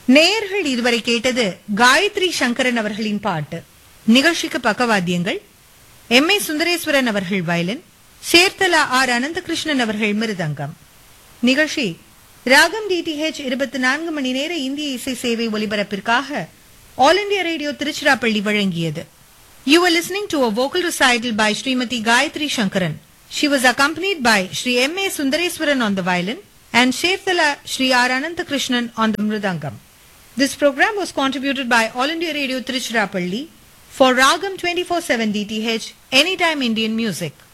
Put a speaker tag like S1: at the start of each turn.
S1: நேயர்கள் இதுவரை கேட்டது காயத்ரி சங்கரன் அவர்களின் பாட்டு நிகழ்ச்சிக்கு பக்கவாத்தியங்கள் எம் ஏ சுந்தரேஸ்வரன் அவர்கள் வயலின் சேர்த்தலா ஆர் அனந்தகிருஷ்ணன் அவர்கள் மிருதங்கம் நிகழ்ச்சி ராகம் டிடிஹெச் இருபத்தி நான்கு மணி நேர இந்திய இசை சேவை ஒலிபரப்பிற்காக ஆல் இண்டியா ரேடியோ திருச்சிராப்பள்ளி வழங்கியது You were listening to a vocal recital by Srimati Gayatri Shankaran. She was accompanied by Sri M. A. Sundareswaran on the violin and Shethala Sri R. Ananthakrishnan on the mridangam. This program was contributed by All India Radio Tiruchirappalli for Ragam 24/7 DTH Anytime Indian Music.